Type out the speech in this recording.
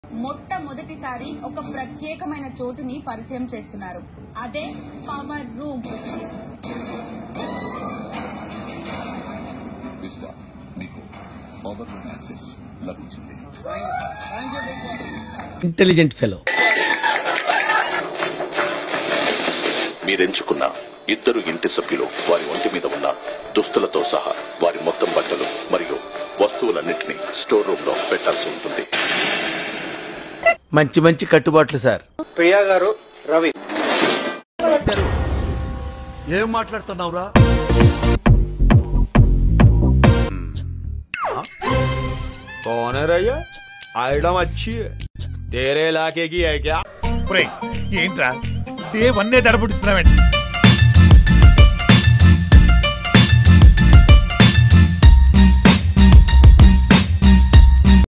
మొట్టమొదటిసారి ఒక ప్రత్యేకమైన చోటుని పరిచయం చేస్తున్నారు అదే పవర్ రూమ్ విశ్వ మీకు పవర్ రూమ్ యాక్సెస్ లభించింది ఇంటెలిజెంట్ ఫెలో మీరెంచుకున్న ఇద్దరు ఇంటి సభ్యులు వారి ఒంటి మీద ఉన్న దుస్తులతో సహా వారి మొత్తం బట్టలు మరియు వస్తువులన్నింటినీ స్టోర్ రూమ్ లో పెట్టాల్సి ఉంటుంది మంచి మంచి కట్టుబాట్లు సార్ ప్రియా గారు రవి ఏం మాట్లాడుతున్నావురా कौन है रैया आइटम अच्छी है तेरे इलाके की है क्या ఏంట్రా డే వన్నే దడబుడిస్తున్నావేంటి